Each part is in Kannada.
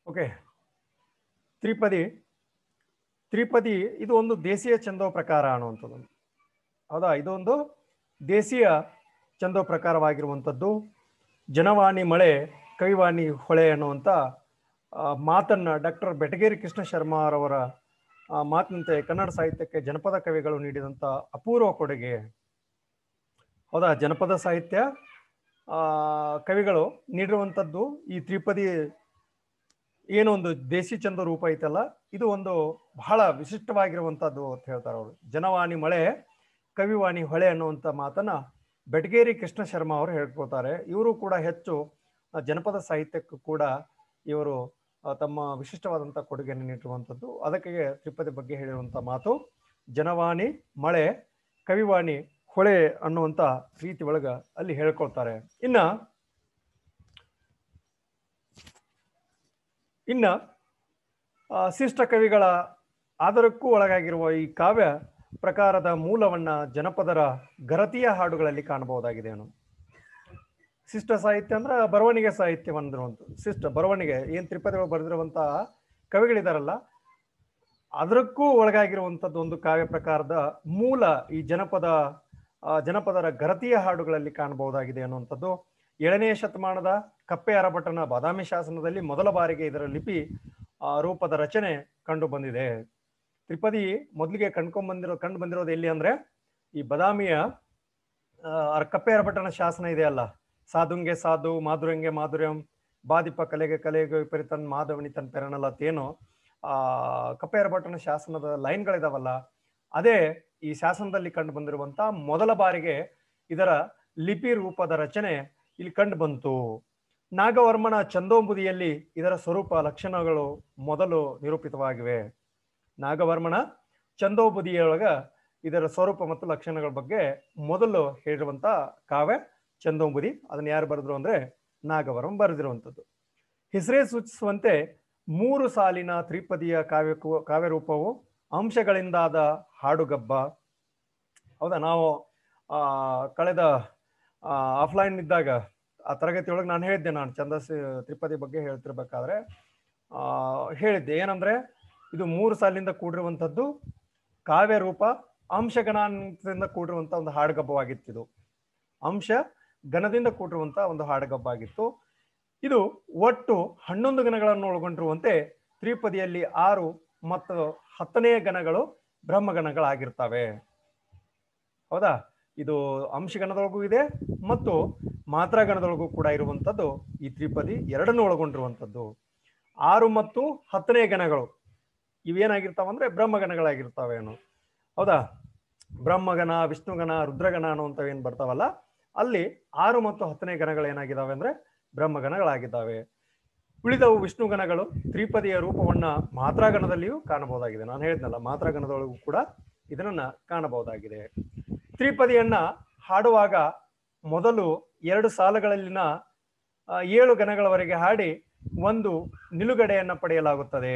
ಓಕೆ ತ್ರಿಪದಿ ತ್ರಿಪದಿ ಇದು ಒಂದು ದೇಶೀಯ ಛಂದೋ ಪ್ರಕಾರ ಅನ್ನುವಂಥದ್ದು ಹೌದಾ ಇದೊಂದು ದೇಶೀಯ ಛಂದೋ ಪ್ರಕಾರವಾಗಿರುವಂಥದ್ದು ಜನವಾಣಿ ಮಳೆ ಕವಿವಾಣಿ ಹೊಳೆ ಅನ್ನುವಂಥ ಆ, ಮಾತನ್ನ ಡಾಕ್ಟರ್ ಬೆಟಗೇರಿ ಕೃಷ್ಣ ಶರ್ಮಾರವರ ಆ, ಮಾತಿನಂತೆ ಕನ್ನಡ ಸಾಹಿತ್ಯಕ್ಕೆ ಜನಪದ ಕವಿಗಳು ನೀಡಿದಂಥ ಅಪೂರ್ವ ಕೊಡುಗೆ ಹೌದಾ ಜನಪದ ಸಾಹಿತ್ಯ ಆ, ಕವಿಗಳು ನೀಡಿರುವಂಥದ್ದು ಈ ತ್ರಿಪದಿ ಏನು ಒಂದು ದೇಸಿ ಚಂದ ರೂಪ ಐತಲ್ಲ ಇದು ಒಂದು ಬಹಳ ವಿಶಿಷ್ಟವಾಗಿರುವಂಥದ್ದು ಅಂತ ಹೇಳ್ತಾರೆ ಅವರು ಜನವಾಣಿ ಮಳೆ ಕವಿವಾಣಿ ಹೊಳೆ ಅನ್ನುವಂಥ ಮಾತನ್ನ ಬೆಟಗೇರಿ ಕೃಷ್ಣ ಶರ್ಮಾ ಅವರು ಹೇಳ್ಕೊತಾರೆ ಇವರು ಕೂಡ ಹೆಚ್ಚು ಆ, ಜನಪದ ಸಾಹಿತ್ಯಕ್ಕೂ ಕೂಡ ಇವರು ಆ, ತಮ್ಮ ವಿಶಿಷ್ಟವಾದಂಥ ಕೊಡುಗೆಯನ್ನು ನೀಡಿರುವಂಥದ್ದು ಅದಕ್ಕೆ ತ್ರಿಪದಿ ಬಗ್ಗೆ ಹೇಳಿರುವಂಥ ಮಾತು ಜನವಾಣಿ ಮಳೆ ಕವಿವಾಣಿ ಹೊಳೆ ಅನ್ನುವಂಥ ರೀತಿ ಒಳಗ ಅಲ್ಲಿ ಹೇಳ್ಕೊಳ್ತಾರೆ ಇನ್ನ ಇನ್ನ ಆ, ಶಿಷ್ಟ ಕವಿಗಳ ಆದರಕ್ಕೂ ಒಳಗಾಗಿರುವ ಈ ಕಾವ್ಯ ಪ್ರಕಾರದ ಮೂಲವನ್ನ ಜನಪದರ ಗರತಿಯ ಹಾಡುಗಳಲ್ಲಿ ಕಾಣಬಹುದಾಗಿದೆ ಏನು ಶಿಷ್ಟ ಸಾಹಿತ್ಯ ಅಂದ್ರೆ ಬರವಣಿಗೆ ಸಾಹಿತ್ಯ ಬಂದಿರುವಂತ ಶಿಷ್ಟ ಬರವಣಿಗೆ ಏನ್ ತ್ರಿಪದಿಗಳು ಬರೆದಿರುವಂತ ಕವಿಗಳಿದಾರಲ್ಲ ಅದಕ್ಕೂ ಒಳಗಾಗಿರುವಂಥದ್ದು ಒಂದು ಕಾವ್ಯ ಪ್ರಕಾರದ ಮೂಲ ಈ ಜನಪದ ಆ, ಜನಪದರ ಗರತಿಯ ಹಾಡುಗಳಲ್ಲಿ ಕಾಣಬಹುದಾಗಿದೆ ಅನ್ನುವಂಥದ್ದು ಏಳನೇ ಶತಮಾನದ ಕಪ್ಪೆ ಅರಭಟನ ಬಾದಾಮಿ ಶಾಸನದಲ್ಲಿ ಮೊದಲ ಬಾರಿಗೆ ಇದರ ಲಿಪಿ ಆ, ರೂಪದ ರಚನೆ ಕಂಡು ಬಂದಿದೆ ತ್ರಿಪದಿ ಮೊದಲಿಗೆ ಕಂಡ್ಕೊಂಡ್ ಬಂದಿರೋ ಕಂಡು ಬಂದಿರೋದು ಎಲ್ಲಿ ಅಂದ್ರೆ ಈ ಬಾದಾಮಿಯ ಆ, ಅರ- ಕಪ್ಪೆ ಅರಭಟನ ಶಾಸನ ಇದೆ ಅಲ್ಲ ಸಾಧುಂಗೆ ಸಾಧು ಮಾಧುರಂಗೆ ಮಾಧುರ್ಯಂ ಬಾದಿಪ ಕಲೆಗೆ ಕಲೆಗೆ ವಿಪರೀತನ್ ಮಾಧವನಿ ತನ್ ಪೆರನಲತ್ತೇನು ಆ ಕಪ್ಪೆ ಅರಭಟನ ಶಾಸನದ ಲೈನ್ಗಳಿದಾವಲ್ಲ ಅದೇ ಈ ಶಾಸನದಲ್ಲಿ ಕಂಡು ಬಂದಿರುವಂತ ಮೊದಲ ಬಾರಿಗೆ ಇದರ ಲಿಪಿ ರೂಪದ ರಚನೆ ಇಲ್ಲಿ ಕಂಡು ಬಂತು ನಾಗವರ್ಮನ ಚಂದೋಂಬುದಿಯಲ್ಲಿ ಇದರ ಸ್ವರೂಪ ಲಕ್ಷಣಗಳು ಮೊದಲು ನಿರೂಪಿತವಾಗಿವೆ ನಾಗವರ್ಮನ ಚಂದೋಂಬುದಿಯೊಳಗ ಇದರ ಸ್ವರೂಪ ಮತ್ತು ಲಕ್ಷಣಗಳ ಬಗ್ಗೆ ಮೊದಲು ಹೇಳಿರುವಂತ ಕಾವ್ಯ ಚಂದೋಂಬುದಿ ಅದನ್ನ ಯಾರು ಬರೆದ್ರು ಅಂದ್ರೆ ನಾಗವರ್ಮ ಬರೆದಿರುವಂಥದ್ದು ಹೆಸರೇ ಸೂಚಿಸುವಂತೆ ಮೂರು ಸಾಲಿನ ತ್ರಿಪದಿಯ ಕಾವ್ಯ ಕಾವ್ಯರೂಪವು ಅಂಶಗಳಿಂದಾದ ಹಾಡುಗಬ್ಬ ಹೌದಾ ನಾವು ಆ ಕಳೆದ ಆಫ್ಲೈನ್ ಇದ್ದಾಗ ಆ ತರಗತಿ ಒಳಗೆ ನಾನು ಹೇಳಿದ್ದೆ ನಾನು ಛಂದಸ್ ತ್ರಿಪದಿ ಬಗ್ಗೆ ಹೇಳ್ತಿರ್ಬೇಕಾದ್ರೆ ಆ ಹೇಳಿದ್ದೆ ಏನಂದ್ರೆ ಇದು ಮೂರು ಸಾಲಿನಿಂದ ಕೂಡಿರುವಂಥದ್ದು ಕಾವ್ಯ ರೂಪ ಅಂಶಗಣದಿಂದ ಕೂಡಿರುವಂತ ಒಂದು ಹಾಡುಗಬ್ಬವಾಗಿತ್ತು ಇದು ಅಂಶ ಗಣದಿಂದ ಕೂಡಿರುವಂತ ಒಂದು ಹಾಡುಗಬ್ಬ ಆಗಿತ್ತು ಇದು ಒಟ್ಟು ಹನ್ನೊಂದು ಗಣಗಳನ್ನು ಒಳಗೊಂಡಿರುವಂತೆ ತ್ರಿಪದಿಯಲ್ಲಿ ಆರು ಮತ್ತು ಹತ್ತನೆಯ ಗಣಗಳು ಬ್ರಹ್ಮಗಣಗಳಾಗಿರ್ತವೆ ಹೌದಾ ಇದು ಅಂಶಗಣದೊಳಗೂ ಇದೆ ಮತ್ತು ಮಾತ್ರಾಗಣದೊಳಗೂ ಕೂಡ ಇರುವಂಥದ್ದು ಈ ತ್ರಿಪದಿ ಎರಡನ್ನೂ ಒಳಗೊಂಡಿರುವಂಥದ್ದು ಆರು ಮತ್ತು ಹತ್ತನೇ ಗಣಗಳು ಇವೇನಾಗಿರ್ತಾವ ಅಂದ್ರೆ ಬ್ರಹ್ಮಗಣಗಳಾಗಿರ್ತಾವೆ ಏನು ಹೌದಾ ಬ್ರಹ್ಮಗಣ ವಿಷ್ಣುಗಣ ರುದ್ರಗಣ ಅನ್ನುವಂಥವು ಏನು ಬರ್ತಾವಲ್ಲ ಅಲ್ಲಿ ಆರು ಮತ್ತು ಹತ್ತನೇ ಗಣಗಳು ಏನಾಗಿದ್ದಾವೆ ಅಂದ್ರೆ ಬ್ರಹ್ಮಗಣಗಳಾಗಿದ್ದಾವೆ ಉಳಿದವು ವಿಷ್ಣುಗಣಗಳು ತ್ರಿಪದಿಯ ರೂಪವನ್ನ ಮಾತ್ರಾಗಣದಲ್ಲಿಯೂ ಕಾಣಬಹುದಾಗಿದೆ ನಾನು ಹೇಳಿದ್ನಲ್ಲ ಮಾತ್ರಾಗಣದೊಳಗೂ ಕೂಡ ಇದನ್ನ ಕಾಣಬಹುದಾಗಿದೆ ತ್ರಿಪದಿಯನ್ನ ಹಾಡುವಾಗ ಮೊದಲು ಎರಡು ಸಾಲುಗಳಲ್ಲಿನ ಆ, ಏಳು ಗಣಗಳವರೆಗೆ ಹಾಡಿ ಒಂದು ನಿಲುಗಡೆಯನ್ನ ಪಡೆಯಲಾಗುತ್ತದೆ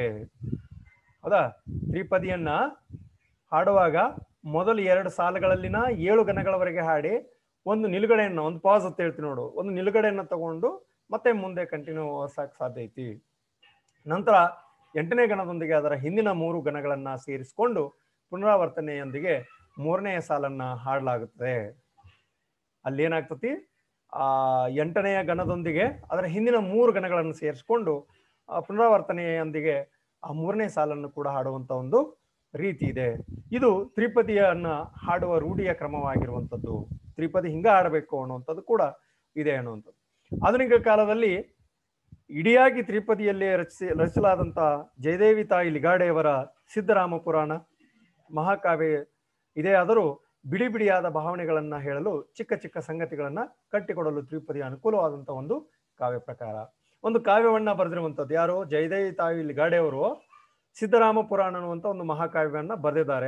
ಹೌದಾ ತ್ರಿಪದಿಯನ್ನ ಹಾಡುವಾಗ ಮೊದಲು ಎರಡು ಸಾಲುಗಳಲ್ಲಿನ ಏಳು ಗಣಗಳವರೆಗೆ ಹಾಡಿ ಒಂದು ನಿಲುಗಡೆಯನ್ನ ಒಂದು ಪಾಸ್ ಅಂತ ಹೇಳ್ತೀನಿ ನೋಡು ಒಂದು ನಿಲುಗಡೆಯನ್ನ ತಗೊಂಡು ಮತ್ತೆ ಮುಂದೆ ಕಂಟಿನ್ಯೂ ಸಾಕ್ ಸಾಧ್ಯ ಐತಿ ನಂತರ ಎಂಟನೇ ಗಣದೊಂದಿಗೆ ಅದರ ಹಿಂದಿನ ಮೂರು ಗಣಗಳನ್ನ ಸೇರಿಸಿಕೊಂಡು ಪುನರಾವರ್ತನೆಯೊಂದಿಗೆ ಮೂರನೆಯ ಸಾಲನ್ನ ಹಾಡಲಾಗುತ್ತದೆ ಅಲ್ಲಿ ಏನಾಗ್ತತಿ ಆ ಎಂಟನೆಯ ಗಣದೊಂದಿಗೆ ಅದರ ಹಿಂದಿನ ಮೂರು ಗಣಗಳನ್ನು ಸೇರಿಸಿಕೊಂಡು ಆ ಪುನರಾವರ್ತನೆಯೊಂದಿಗೆ ಆ ಮೂರನೇ ಸಾಲನ್ನು ಕೂಡ ಹಾಡುವಂತ ಒಂದು ರೀತಿ ಇದೆ ಇದು ತ್ರಿಪದಿಯನ್ನ ಹಾಡುವ ರೂಢಿಯ ಕ್ರಮವಾಗಿರುವಂಥದ್ದು ತ್ರಿಪದಿ ಹಿಂಗ ಹಾಡಬೇಕು ಅನ್ನುವಂಥದ್ದು ಕೂಡ ಇದೆ ಅನ್ನುವಂಥದ್ದು ಆಧುನಿಕ ಕಾಲದಲ್ಲಿ ಇಡಿಯಾಗಿ ತ್ರಿಪದಿಯಲ್ಲಿ ರಚಿಸಿ ರಚಿಸಲಾದಂತ ಜಯದೇವಿ ತಾಯಿ ಲಿಗಾಡೆಯವರ ಸಿದ್ದರಾಮ ಪುರಾಣ ಮಹಾಕಾವ್ಯ ಇದೇ ಆದರೂ ಬಿಡಿ ಬಿಡಿಯಾದ ಭಾವನೆಗಳನ್ನ ಹೇಳಲು ಚಿಕ್ಕ ಚಿಕ್ಕ ಸಂಗತಿಗಳನ್ನ ಕಟ್ಟಿಕೊಡಲು ತ್ರಿಪದಿ ಅನುಕೂಲವಾದಂತ ಒಂದು ಕಾವ್ಯ ಪ್ರಕಾರ ಒಂದು ಕಾವ್ಯವನ್ನ ಬರೆದಿರುವಂಥದ್ದು ಯಾರು ಜಯದೇವಿ ತಾಯಿ ಲಿಗಾಡೆಯವರು ಸಿದ್ದರಾಮ ಪುರಾಣ ಅನ್ನುವಂಥ ಒಂದು ಮಹಾಕಾವ್ಯವನ್ನ ಬರೆದಿದ್ದಾರೆ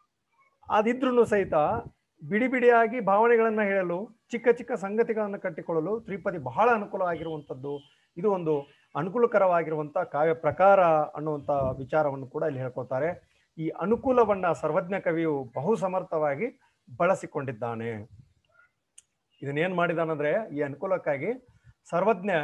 ಅದಿದ್ರೂ ಸಹಿತ ಬಿಡಿ ಬಿಡಿಯಾಗಿ ಭಾವನೆಗಳನ್ನ ಹೇಳಲು ಚಿಕ್ಕ ಚಿಕ್ಕ ಸಂಗತಿಗಳನ್ನ ಕಟ್ಟಿಕೊಳ್ಳಲು ತ್ರಿಪದಿ ಬಹಳ ಅನುಕೂಲ ಆಗಿರುವಂಥದ್ದು ಇದು ಒಂದು ಅನುಕೂಲಕರವಾಗಿರುವಂತ ಕಾವ್ಯ ಪ್ರಕಾರ ಅನ್ನುವಂಥ ವಿಚಾರವನ್ನು ಕೂಡ ಇಲ್ಲಿ ಹೇಳ್ಕೊತಾರೆ ಈ ಅನುಕೂಲವನ್ನ ಸರ್ವಜ್ಞ ಕವಿಯು ಬಹು ಸಮರ್ಥವಾಗಿ ಬಳಸಿಕೊಂಡಿದ್ದಾನೆ ಇದನ್ನೇನ್ ಮಾಡಿದಾನಂದ್ರೆ ಈ ಅನುಕೂಲಕ್ಕಾಗಿ ಸರ್ವಜ್ಞ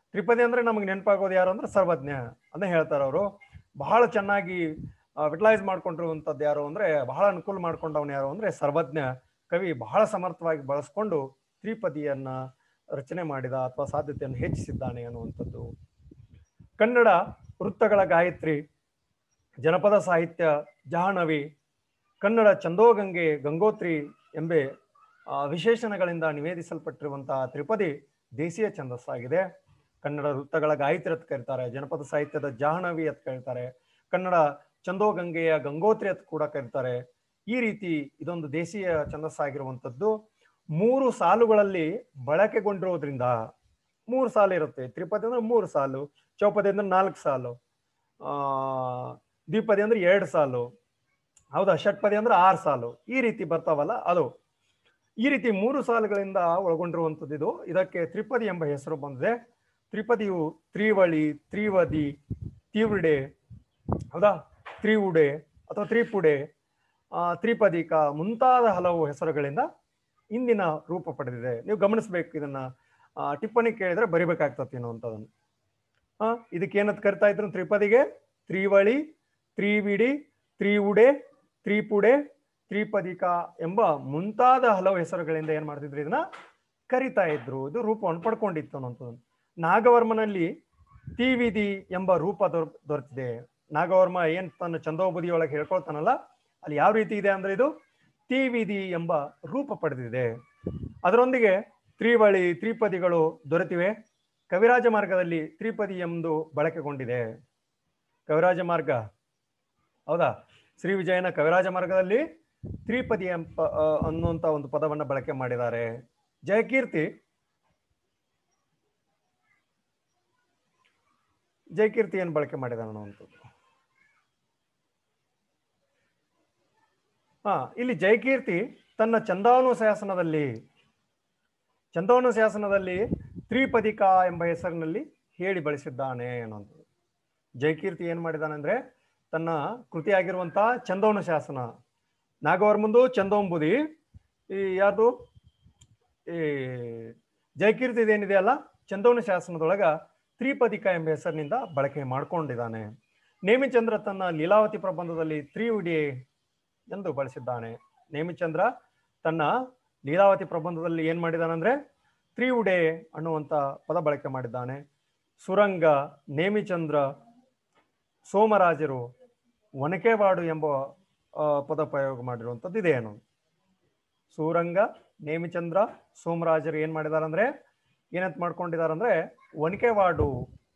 ತ್ರಿಪದಿ ಅಂದ್ರೆ ನಮಗೆ ನೆನಪಾಗೋದು ಯಾರು ಅಂದ್ರೆ ಸರ್ವಜ್ಞ ಅದನ್ನ ಹೇಳ್ತಾರೆ ಅವರು ಬಹಳ ಚೆನ್ನಾಗಿ ವಿಟಲೈಸ್ ಮಾಡ್ಕೊಂಡಿರುವಂಥದ್ದು ಯಾರು ಅಂದ್ರೆ ಬಹಳ ಅನುಕೂಲ ಮಾಡ್ಕೊಂಡವನು ಯಾರು ಅಂದ್ರೆ ಸರ್ವಜ್ಞ ಕವಿ ಬಹಳ ಸಮರ್ಥವಾಗಿ ಬಳಸ್ಕೊಂಡು ತ್ರಿಪದಿಯನ್ನ ರಚನೆ ಮಾಡಿದ ಅಥವಾ ಸಾಧ್ಯತೆಯನ್ನು ಹೆಚ್ಚಿಸಿದ್ದಾನೆ ಅನ್ನುವಂಥದ್ದು ಕನ್ನಡ ವೃತ್ತಗಳ ಗಾಯತ್ರಿ ಜನಪದ ಸಾಹಿತ್ಯ ಜಾಹ್ನವಿ ಕನ್ನಡ ಚಂದೋಗಂಗೆ ಗಂಗೋತ್ರಿ ಎಂಬೆ ಆ, ವಿಶೇಷಣಗಳಿಂದ ನಿವೇದಿಸಲ್ಪಟ್ಟಿರುವಂತಹ ತ್ರಿಪದಿ ದೇಶೀಯ ಛಂದಸ್ಸಾಗಿದೆ ಕನ್ನಡ ವೃತ್ತಗಳ ಗಾಯತ್ರಿ ಅಂತ ಕರೀತಾರೆ ಜನಪದ ಸಾಹಿತ್ಯದ ಜಾಹ್ನವಿ ಅಂತ ಕರೀತಾರೆ ಕನ್ನಡ ಚಂದೋಗಂಗೆಯ ಗಂಗೋತ್ರಿ ಅಂತ ಕೂಡ ಕರೀತಾರೆ ಈ ರೀತಿ ಇದೊಂದು ದೇಶೀಯ ಛಂದಸ್ಸಾಗಿರುವಂಥದ್ದು ಮೂರು ಸಾಲುಗಳಲ್ಲಿ ಬಳಕೆಗೊಂಡಿರೋದ್ರಿಂದ ಮೂರು ಸಾಲು ಇರುತ್ತೆ ತ್ರಿಪದಿ ಅಂದ್ರೆ ಮೂರು ಸಾಲು ಚೌಪದಿ ಅಂದ್ರೆ ನಾಲ್ಕು ಸಾಲು ಆ ದ್ವಿಪದಿ ಅಂದ್ರೆ ಎರಡು ಸಾಲು ಹೌದಾ ಷಟ್ಪದಿ ಅಂದ್ರೆ ಆರು ಸಾಲು ಈ ರೀತಿ ಬರ್ತಾವಲ್ಲ ಅದು ಈ ರೀತಿ ಮೂರು ಸಾಲುಗಳಿಂದ ಒಳಗೊಂಡಿರುವಂಥದ್ದು ಇದು ಇದಕ್ಕೆ ತ್ರಿಪದಿ ಎಂಬ ಹೆಸರು ಬಂದಿದೆ ತ್ರಿಪದಿಯು ತ್ರಿವಳಿ ತ್ರಿವದಿ ತೀವ್ರಡೆ ಹೌದಾ ತ್ರಿವುಡೆ ಅಥವಾ ತ್ರಿಪುಡೆ ಆ, ತ್ರಿಪದಿಕ ಮುಂತಾದ ಹಲವು ಹೆಸರುಗಳಿಂದ ಇಂದಿನ ರೂಪ ಪಡೆದಿದೆ ನೀವು ಗಮನಿಸ್ಬೇಕು ಇದನ್ನ ಆ, ಟಿಪ್ಪಣಿ ಕೇಳಿದ್ರೆ ಬರಿಬೇಕಾಗ್ತತಿ ಅನ್ನುವಂಥದ್ದನ್ನು ಆ ಇದಕ್ಕೆ ಏನಂತ ಕರಿತಾ ಇದ್ರು ತ್ರಿಪದಿಗೆ ತ್ರಿವಳಿ ತ್ರಿವಿಡಿ ತ್ರಿವುಡೆ ತ್ರಿಪುಡೆ ತ್ರಿಪದಿಕ ಎಂಬ ಮುಂತಾದ ಹಲವು ಹೆಸರುಗಳಿಂದ ಏನ್ ಮಾಡ್ತಿದ್ರು ಇದನ್ನ ಕರಿತಾ ಇದ್ರು ಇದು ರೂಪವನ್ನು ಪಡ್ಕೊಂಡಿತ್ತು ಅನ್ನುವಂಥದ್ದು ನಾಗವರ್ಮನಲ್ಲಿ ತೀವಿಧಿ ಎಂಬ ರೂಪ ದೊರ ದೊರೆತಿದೆ ನಾಗವರ್ಮ ಏನ್ ತನ್ನ ಚಂದೋಬುದಿಯೊಳಗೆ ಹೇಳ್ಕೊಳ್ತಾನಲ್ಲ ಅಲ್ಲಿ ಯಾವ ರೀತಿ ಇದೆ ಅಂದ್ರೆ ಇದು ತೀವಿಧಿ ಎಂಬ ರೂಪ ಪಡೆದಿದೆ ಅದರೊಂದಿಗೆ ತ್ರಿವಳಿ ತ್ರಿಪದಿಗಳು ದೊರೆತಿವೆ ಕವಿರಾಜ ಮಾರ್ಗದಲ್ಲಿ ತ್ರಿಪದಿ ಎಂದು ಬಳಕೆಗೊಂಡಿದೆ ಕವಿರಾಜ ಮಾರ್ಗ ಹೌದಾ ಶ್ರೀ ವಿಜಯನ ಕವಿರಾಜ ಮಾರ್ಗದಲ್ಲಿ ತ್ರಿಪದಿ ಎಂಬ ಆ, ಅನ್ನುವಂತ ಒಂದು ಪದವನ್ನ ಬಳಕೆ ಮಾಡಿದ್ದಾರೆ ಜಯಕೀರ್ತಿ ಜಯಕೀರ್ತಿ ಏನ್ ಬಳಕೆ ಮಾಡಿದಾನೆ ಅನ್ನುವಂಥದ್ದು ಹಾ ಇಲ್ಲಿ ಜಯಕೀರ್ತಿ ತನ್ನ ಚಂದಾನು ಶಾಸನದಲ್ಲಿ ಚಂದೋನು ಶಾಸನದಲ್ಲಿ ತ್ರಿಪದಿಕ ಎಂಬ ಹೆಸರಿನಲ್ಲಿ ಹೇಳಿ ಬಳಸಿದ್ದಾನೆ ಅನ್ನುವಂಥದ್ದು ಜಯಕೀರ್ತಿ ಏನ್ ಮಾಡಿದಾನೆ ಅಂದ್ರೆ ತನ್ನ ಕೃತಿಯಾಗಿರುವಂತಹ ಚಂದೋನು ಶಾಸನ ನಾಗವರ್ಮಂದು ಚಂದೋಂಬುದಿ ಈ ಯಾರ್ದು ಈ ಜಯಕೀರ್ತಿ ಏನಿದೆ ಅಲ್ಲ ಚಂದೋನು ಶಾಸನದೊಳಗ ತ್ರಿಪದಿಕ ಎಂಬ ಹೆಸರಿನಿಂದ ಬಳಕೆ ಮಾಡ್ಕೊಂಡಿದ್ದಾನೆ ನೇಮಿಚಂದ್ರ ತನ್ನ ಲೀಲಾವತಿ ಪ್ರಬಂಧದಲ್ಲಿ ತ್ರಿವಿಡಿ ಎಂದು ಬಳಸಿದ್ದಾನೆ ನೇಮಿಚಂದ್ರ ತನ್ನ ಲೀಲಾವತಿ ಪ್ರಬಂಧದಲ್ಲಿ ಏನ್ ಮಾಡಿದಾನಂದ್ರೆ ತ್ರಿವುಡೆ ಅನ್ನುವಂತ ಪದ ಬಳಕೆ ಮಾಡಿದ್ದಾನೆ ಸುರಂಗ ನೇಮಿಚಂದ್ರ ಸೋಮರಾಜರು ಒನಕೆವಾಡು ಎಂಬ ಆ, ಪದ ಪ್ರಯೋಗ ಮಾಡಿರುವಂಥದ್ದು ಇದೇನು ಸೂರಂಗ ನೇಮಿಚಂದ್ರ ಸೋಮರಾಜರು ಏನ್ ಮಾಡಿದಾರಂದ್ರೆ ಏನಂತ ಮಾಡ್ಕೊಂಡಿದಾರಂದ್ರೆ ಒನಕೆವಾಡು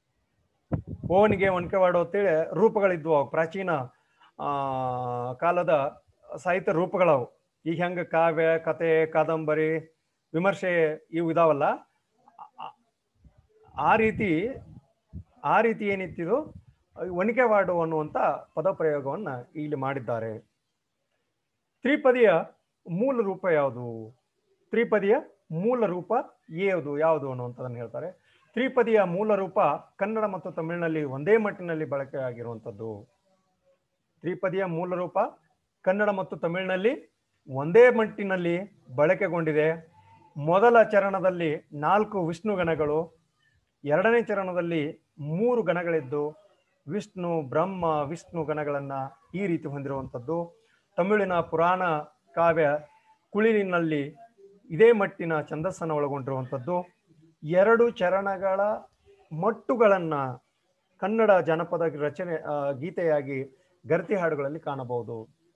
ಓವನಿಗೆ ಒನಕೆವಾಡು ಅಂತೇಳಿ ರೂಪಗಳಿದ್ವು ಅವು ಪ್ರಾಚೀನ ಆ ಕಾಲದ ಸಾಹಿತ್ಯ ರೂಪಗಳವು ಈಗ ಹೆಂಗ ಕಾವ್ಯ ಕತೆ ಕಾದಂಬರಿ ವಿಮರ್ಶೆ ಇವು ಇದಾವಲ್ಲ ಆ- ಆ ರೀತಿ ಆ ರೀತಿ ಏನಿತ್ತಿದು ಒಣಿಕೆವಾಡು ಅನ್ನುವಂಥ ಪದ ಪ್ರಯೋಗವನ್ನ ಇಲ್ಲಿ ಮಾಡಿದ್ದಾರೆ ತ್ರಿಪದಿಯ ಮೂಲ ರೂಪ ಯಾವುದು ತ್ರಿಪದಿಯ ಮೂಲ ರೂಪ ಯಾವುದು ಯಾವುದು ಅನ್ನುವಂಥದ್ದನ್ನು ಹೇಳ್ತಾರೆ ತ್ರಿಪದಿಯ ಮೂಲ ರೂಪ ಕನ್ನಡ ಮತ್ತು ತಮಿಳಿನಲ್ಲಿ ಒಂದೇ ಮಟ್ಟಿನಲ್ಲಿ ಬಳಕೆ ಆಗಿರುವಂಥದ್ದು ತ್ರಿಪದಿಯ ಮೂಲ ರೂಪ ಕನ್ನಡ ಮತ್ತು ತಮಿಳಿನಲ್ಲಿ ಒಂದೇ ಮಟ್ಟಿನಲ್ಲಿ ಬಳಕೆಗೊಂಡಿದೆ ಮೊದಲ ಚರಣದಲ್ಲಿ ನಾಲ್ಕು ವಿಷ್ಣು ಗಣಗಳು ಎರಡನೇ ಚರಣದಲ್ಲಿ ಮೂರು ಗಣಗಳಿದ್ದು ವಿಷ್ಣು ಬ್ರಹ್ಮ ವಿಷ್ಣು ಗಣಗಳನ್ನ ಈ ರೀತಿ ಹೊಂದಿರುವಂಥದ್ದು ತಮಿಳಿನ ಪುರಾಣ ಕಾವ್ಯ ಕುಳಿಲಿನಲ್ಲಿ ಇದೇ ಮಟ್ಟಿನ ಛಂದಸ್ಸನ್ನು ಒಳಗೊಂಡಿರುವಂಥದ್ದು ಎರಡು ಚರಣಗಳ ಮಟ್ಟುಗಳನ್ನ ಕನ್ನಡ ಜನಪದ ರಚನೆ ಆ, ಗೀತೆಯಾಗಿ ಗರ್ತಿ ಹಾಡುಗಳಲ್ಲಿ ಕಾಣಬಹುದು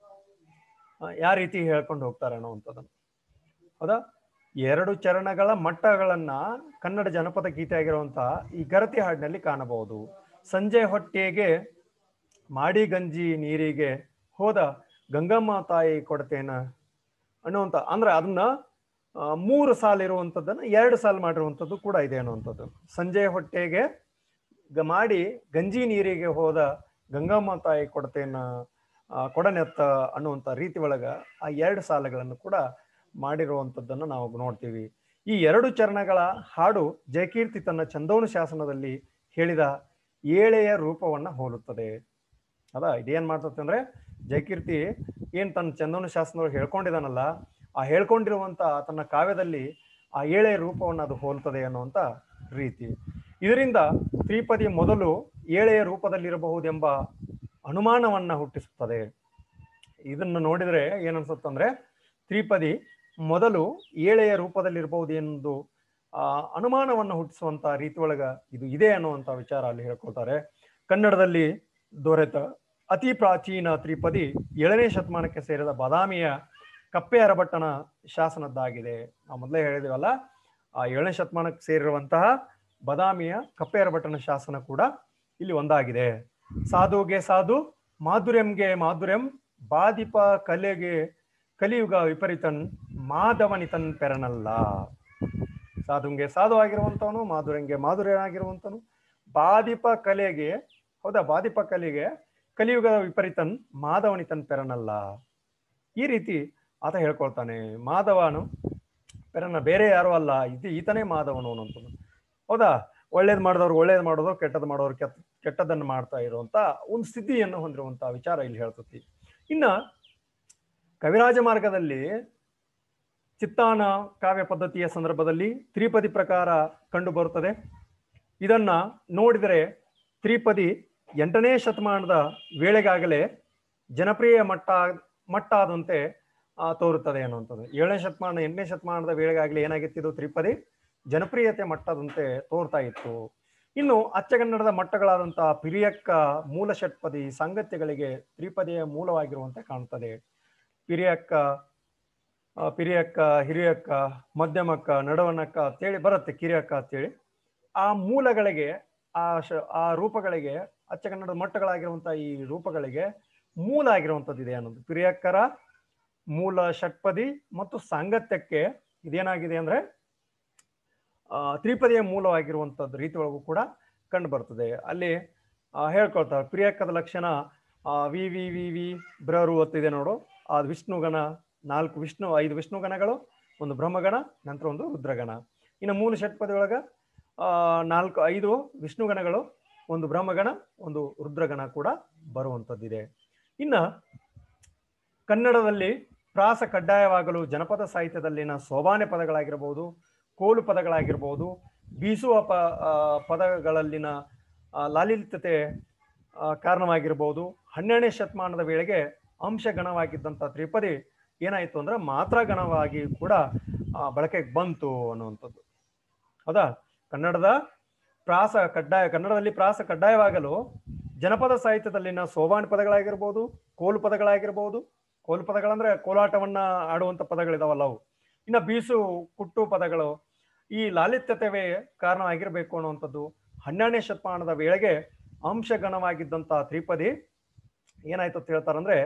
ಆ, ಯಾವ ರೀತಿ ಹೇಳ್ಕೊಂಡು ಹೋಗ್ತಾರೆ ಅನ್ನುವಂಥದ್ದನ್ನು ಹೌದಾ ಎರಡು ಚರಣಗಳ ಮಟ್ಟಗಳನ್ನ ಕನ್ನಡ ಜನಪದ ಗೀತೆ ಆಗಿರುವಂತಹ ಈ ಗರತಿ ಹಾಡಿನಲ್ಲಿ ಕಾಣಬಹುದು ಸಂಜೆ ಹೊಟ್ಟೆಗೆ ಮಾಡಿ ಗಂಜಿ ನೀರಿಗೆ ಹೋದ ಗಂಗಮ್ಮ ತಾಯಿ ಕೊಡ್ತೇನ ಅನ್ನುವಂಥ ಅಂದ್ರೆ ಅದನ್ನ ಆ, ಮೂರು ಸಾಲು ಇರುವಂಥದ್ದನ್ನ ಎರಡು ಸಾಲು ಮಾಡಿರುವಂಥದ್ದು ಕೂಡ ಇದೆ ಅನ್ನುವಂಥದ್ದು ಸಂಜೆ ಹೊಟ್ಟೆಗೆ ಗ ಮಾಡಿ ಗಂಜಿ ನೀರಿಗೆ ಹೋದ ಗಂಗಮ್ಮ ತಾಯಿ ಕೊಡ್ತೇನ ಆ, ಕೊಡನೆತ್ತ ಅನ್ನುವಂಥ ರೀತಿ ಒಳಗ ಆ ಎರಡು ಸಾಲುಗಳನ್ನು ಕೂಡ ಮಾಡಿರುವಂಥದ್ದನ್ನು ನಾವು ನೋಡ್ತೀವಿ ಈ ಎರಡು ಚರಣಗಳ ಹಾಡು ಜಯಕೀರ್ತಿ ತನ್ನ ಚಂದೋನು ಶಾಸನದಲ್ಲಿ ಹೇಳಿದ ಏಳೆಯ ರೂಪವನ್ನ ಹೋಲುತ್ತದೆ ಅದ ಇದೇನ್ ಮಾಡ್ತದೆ ಅಂದ್ರೆ ಜಯಕೀರ್ತಿ ಏನ್ ತನ್ನ ಚಂದೋನು ಶಾಸನದೊಳಗೆ ಹೇಳ್ಕೊಂಡಿದಾನಲ್ಲ ಆ ಹೇಳ್ಕೊಂಡಿರುವಂತ ತನ್ನ ಕಾವ್ಯದಲ್ಲಿ ಆ ಏಳೆಯ ರೂಪವನ್ನು ಅದು ಹೋಲ್ತದೆ ಅನ್ನುವಂತ ರೀತಿ ಇದರಿಂದ ತ್ರಿಪದಿ ಮೊದಲು ಏಳೆಯ ರೂಪದಲ್ಲಿರಬಹುದೆಂಬ ಅನುಮಾನವನ್ನ ಹುಟ್ಟಿಸುತ್ತದೆ ಇದನ್ನು ನೋಡಿದ್ರೆ ಏನನ್ಸುತ್ತಂದ್ರೆ ತ್ರಿಪದಿ ಮೊದಲು ಏಳೆಯ ರೂಪದಲ್ಲಿರಬಹುದು ಎಂದು ಆ ಅನುಮಾನವನ್ನು ಹುಟ್ಟಿಸುವಂತ ರೀತಿ ಒಳಗ ಇದು ಇದೆ ಅನ್ನುವಂತ ವಿಚಾರ ಅಲ್ಲಿ ಹೇಳ್ಕೊಳ್ತಾರೆ ಕನ್ನಡದಲ್ಲಿ ದೊರೆತ ಅತಿ ಪ್ರಾಚೀನ ತ್ರಿಪದಿ ಏಳನೇ ಶತಮಾನಕ್ಕೆ ಸೇರಿದ ಬಾದಾಮಿಯ ಕಪ್ಪೆ ಅರಭಟ್ಟನ ಶಾಸನದ್ದಾಗಿದೆ ನಾವು ಮೊದಲೇ ಹೇಳಿದಿವಲ್ಲ ಆ ಏಳನೇ ಶತಮಾನಕ್ಕೆ ಸೇರಿರುವಂತಹ ಬದಾಮಿಯ ಕಪ್ಪೆ ಅರಭಟ್ಟನ ಶಾಸನ ಕೂಡ ಇಲ್ಲಿ ಒಂದಾಗಿದೆ ಸಾಧುಗೆ ಸಾಧು ಮಾಧುರ್ಯಂಗೆ ಮಾಧುರ್ಯಂ ಬಾದಿಪ ಕಲೆಗೆ ಕಲಿಯುಗ ವಿಪರೀತನ್ ಮಾಧವನಿತನ್ ಪೆರನಲ್ಲ ಸಾಧುಂಗೆ ಸಾಧು ಆಗಿರುವಂತವನು ಮಾಧುರ್ಯಂಗೆ ಮಾಧುರ್ಯನಾಗಿರುವಂತನು ಬಾದಿಪ ಕಲೆಗೆ ಹೌದಾ ಬಾದಿಪ ಕಲೆಗೆ ಕಲಿಯುಗದ ವಿಪರೀತನ್ ಮಾಧವನಿತನ್ ಪೆರನಲ್ಲ ಈ ರೀತಿ ಆತ ಹೇಳ್ಕೊಳ್ತಾನೆ ಮಾಧವನು ಪೆರನ ಬೇರೆ ಯಾರು ಅಲ್ಲ ಇದು ಈತನೇ ಮಾಧವನು ಅನ್ನೋಂಥದ್ದು ಹೌದಾ ಒಳ್ಳೇದ್ ಮಾಡಿದವ್ರು ಒಳ್ಳೇದ್ ಮಾಡೋದು ಕೆಟ್ಟದ್ ಮಾಡೋರು ಕೆಟ್ಟ ಕೆಟ್ಟದನ್ನು ಮಾಡ್ತಾ ಇರುವಂತ ಒಂದು ಸ್ಥಿತಿಯನ್ನು ಹೊಂದಿರುವಂತ ವಿಚಾರ ಇಲ್ಲಿ ಹೇಳ್ತತಿ ಇನ್ನ ಕವಿರಾಜ ಮಾರ್ಗದಲ್ಲಿ ಚಿತ್ತಾನ ಕಾವ್ಯ ಪದ್ಧತಿಯ ಸಂದರ್ಭದಲ್ಲಿ ತ್ರಿಪದಿ ಪ್ರಕಾರ ಕಂಡು ಬರುತ್ತದೆ ಇದನ್ನ ನೋಡಿದರೆ ತ್ರಿಪದಿ ಎಂಟನೇ ಶತಮಾನದ ವೇಳೆಗಾಗಲೇ ಜನಪ್ರಿಯ ಮಟ್ಟ ಮಟ್ಟ ಆದಂತೆ ಆ, ತೋರುತ್ತದೆ ಅನ್ನುವಂಥದ್ದು ಏಳನೇ ಶತಮಾನ ಎಂಟನೇ ಶತಮಾನದ ವೇಳೆಗಾಗಲೇ ಏನಾಗಿತ್ತು ಇದು ತ್ರಿಪದಿ ಜನಪ್ರಿಯತೆ ಮಟ್ಟದಂತೆ ತೋರ್ತಾ ಇತ್ತು ಇನ್ನು ಅಚ್ಚಗನ್ನಡದ ಮಟ್ಟಗಳಾದಂತಹ ಪಿರಿಯಕ್ಕ ಮೂಲ ಷಟ್ಪದಿ ಸಾಂಗತ್ಯಗಳಿಗೆ ತ್ರಿಪದಿಯ ಮೂಲವಾಗಿರುವಂತೆ ಕಾಣುತ್ತದೆ ಪಿರಿಯಕ್ಕ ಆ, ಪಿರಿಯಕ್ಕ ಹಿರಿಯಕ್ಕ ಮಧ್ಯಮಕ್ಕ ನಡವನಕ್ಕ ಅಂತೇಳಿ ಬರುತ್ತೆ ಕಿರಿಯಕ್ಕ ಅಂತೇಳಿ ಆ ಮೂಲಗಳಿಗೆ ಆ ಶ ಆ ರೂಪಗಳಿಗೆ ಅಚ್ಚಗನ್ನಡದ ಮಟ್ಟಗಳಾಗಿರುವಂತಹ ಈ ರೂಪಗಳಿಗೆ ಮೂಲ ಆಗಿರುವಂಥದ್ದು ಇದೆ ಅನ್ನೋದು ಪಿರಿಯಕ್ಕರ ಮೂಲ ಷಟ್ಪದಿ ಮತ್ತು ಸಾಂಗತ್ಯಕ್ಕೆ ಇದೇನಾಗಿದೆ ಅಂದ್ರೆ ಆ, ತ್ರಿಪದಿಯ ಮೂಲವಾಗಿರುವಂಥದ್ದು ರೀತಿ ಒಳಗೂ ಕೂಡ ಕಂಡು ಬರ್ತದೆ ಅಲ್ಲಿ ಆ, ಹೇಳ್ಕೊಳ್ತಾರೆ ಪ್ರಿಯಕ್ಕದ ಲಕ್ಷಣ ಆ, ವಿ ವಿ ವಿ ವಿ ಬ್ರರು ಒತ್ತಿದೆ ನೋಡು ಆ ವಿಷ್ಣುಗಣ ನಾಲ್ಕು ವಿಷ್ಣು ಐದು ವಿಷ್ಣುಗಣಗಳು ಒಂದು ಬ್ರಹ್ಮಗಣ ನಂತರ ಒಂದು ರುದ್ರಗಣ ಇನ್ನು ಮೂಲ ಷಟ್ಪದಿ ಒಳಗ ಆ, ನಾಲ್ಕು ಐದು ವಿಷ್ಣುಗಣಗಳು ಒಂದು ಬ್ರಹ್ಮಗಣ ಒಂದು ರುದ್ರಗಣ ಕೂಡ ಬರುವಂಥದ್ದಿದೆ ಇನ್ನ ಕನ್ನಡದಲ್ಲಿ ಪ್ರಾಸ ಕಡ್ಡಾಯವಾಗಲು ಜನಪದ ಸಾಹಿತ್ಯದಲ್ಲಿನ ಸೋಬಾನೆ ಪದಗಳಾಗಿರ್ಬೋದು ಕೋಲು ಪದಗಳಾಗಿರ್ಬೋದು ಬೀಸುವ ಪ ಆ, ಪದಗಳಲ್ಲಿನ ಆ, ಲಾಲಿತ್ಯತೆ ಆ, ಕಾರಣವಾಗಿರ್ಬೋದು ಹನ್ನೆರಡನೇ ಶತಮಾನದ ವೇಳೆಗೆ ಅಂಶಗಣವಾಗಿದ್ದಂಥ ತ್ರಿಪದಿ ಏನಾಯಿತು ಅಂದ್ರೆ ಮಾತ್ರ ಗಣವಾಗಿ ಕೂಡ ಆ, ಬಳಕೆಗೆ ಬಂತು ಅನ್ನುವಂಥದ್ದು ಹೌದಾ ಕನ್ನಡದ ಪ್ರಾಸ ಕಡ್ಡಾಯ ಕನ್ನಡದಲ್ಲಿ ಪ್ರಾಸ ಕಡ್ಡಾಯವಾಗಲು ಜನಪದ ಸಾಹಿತ್ಯದಲ್ಲಿನ ಸೋಬಾನ್ ಪದಗಳಾಗಿರ್ಬೋದು ಕೋಲು ಪದಗಳಾಗಿರ್ಬೋದು ಕೋಲು ಪದಗಳಂದ್ರೆ ಕೋಲಾಟವನ್ನ ಆಡುವಂತ ಪದಗಳಿದಾವಲ್ಲ ಅವು ಇನ್ನು ಬೀಸು ಕುಟ್ಟು ಪದಗಳು ಈ ಲಾಲಿತ್ಯತೆವೇ ಕಾರಣ ಆಗಿರಬೇಕು ಅನ್ನುವಂಥದ್ದು ಹನ್ನೆರಡನೇ ಶತಮಾನದ ವೇಳೆಗೆ ಅಂಶಗಣವಾಗಿದ್ದಂತ ತ್ರಿಪದಿ ಏನಾಯ್ತು ಅಂತ ಹೇಳ್ತಾರಂದ್ರೆ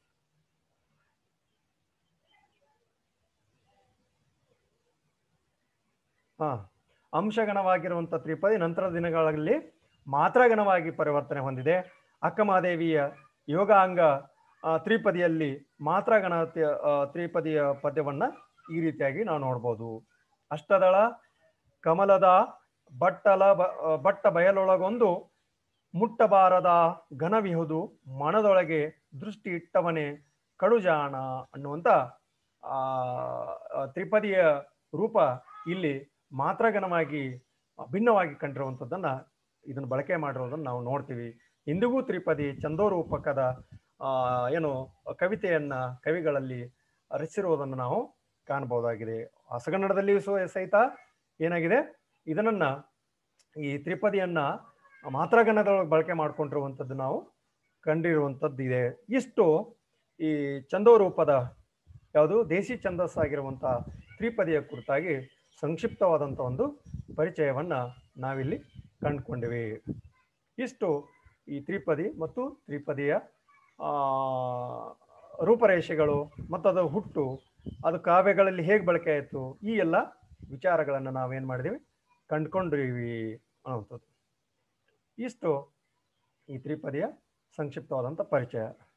ಹಾ ಅಂಶಗಣವಾಗಿರುವಂತ ತ್ರಿಪದಿ ನಂತರದ ದಿನಗಳಲ್ಲಿ ಮಾತ್ರಗಣವಾಗಿ ಪರಿವರ್ತನೆ ಹೊಂದಿದೆ ಅಕ್ಕಮಹಾದೇವಿಯ ಯೋಗಾಂಗ ಆ, ತ್ರಿಪದಿಯಲ್ಲಿ ಮಾತ್ರಗಣ ತ್ಯ- ಆ, ತ್ರಿಪದಿಯ ಪದ್ಯವನ್ನ ಈ ರೀತಿಯಾಗಿ ನಾವು ನೋಡ್ಬೋದು ಅಷ್ಟದಳ ಕಮಲದ ಬಟ್ಟಲ ಬ- ಆ, ಬಟ್ಟ ಬಯಲೊಳಗೊಂದು ಮುಟ್ಟಬಾರದ ಘನವಿಹುದು ಮನದೊಳಗೆ ದೃಷ್ಟಿ ಇಟ್ಟವನೇ ಕಡುಜಾಣ ಅನ್ನುವಂತ ಆ ಆ, ತ್ರಿಪದಿಯ ರೂಪ ಇಲ್ಲಿ ಮಾತ್ರಗಣವಾಗಿ ಭಿನ್ನವಾಗಿ ಕಂಡಿರುವಂಥದ್ದನ್ನ ಇದನ್ನು ಬಳಕೆ ಮಾಡಿರೋದನ್ನ ನಾವು ನೋಡ್ತೀವಿ ಇಂದಿಗೂ ತ್ರಿಪದಿ ಚಂದೋರೂಪಕದ ಆ ಏನು ಕವಿತೆಯನ್ನ ಕವಿಗಳಲ್ಲಿ ರಚಿಸಿರುವುದನ್ನು ನಾವು ಕಾಣಬಹುದಾಗಿದೆ ಹೊಸಗನ್ನಡದಲ್ಲಿಯೂ ಸಹ- ಸಹಿತ ಏನಾಗಿದೆ ಇದನ್ನ ಈ ತ್ರಿಪದಿಯನ್ನ ಮಾತ್ರಗಣದೊಳಗೆ ಬಳಕೆ ಮಾಡ್ಕೊಂಡಿರುವಂಥದ್ದು ನಾವು ಕಂಡಿರುವಂಥದ್ದು ಇದೆ ಇಷ್ಟು ಈ ಚಂದೋರೂಪದ ಯಾವುದು ದೇಸಿ ಛಂದಸ್ಸಾಗಿರುವಂಥ ತ್ರಿಪದಿಯ ಕುರಿತಾಗಿ ಸಂಕ್ಷಿಪ್ತವಾದಂಥ ಒಂದು ಪರಿಚಯವನ್ನ ನಾವಿಲ್ಲಿ ಕಂಡುಕೊಂಡಿವಿ ಇಷ್ಟು ಈ ತ್ರಿಪದಿ ಮತ್ತು ತ್ರಿಪದಿಯ ಆ, ರೂಪರೇಷೆಗಳು ಮತ್ತು ಅದರ ಹುಟ್ಟು ಅದು ಕಾವ್ಯಗಳಲ್ಲಿ ಹೇಗೆ ಬಳಕೆ ಆಯಿತು ಈ ಎಲ್ಲ ವಿಚಾರಗಳನ್ನು ನಾವೇನು ಮಾಡಿದೀವಿ ಕಂಡುಕೊಂಡಿವಿ ಅನ್ನುವಂಥದ್ದು ಇಷ್ಟು ಈ ತ್ರಿಪದಿಯ ಸಂಕ್ಷಿಪ್ತವಾದಂಥ ಪರಿಚಯ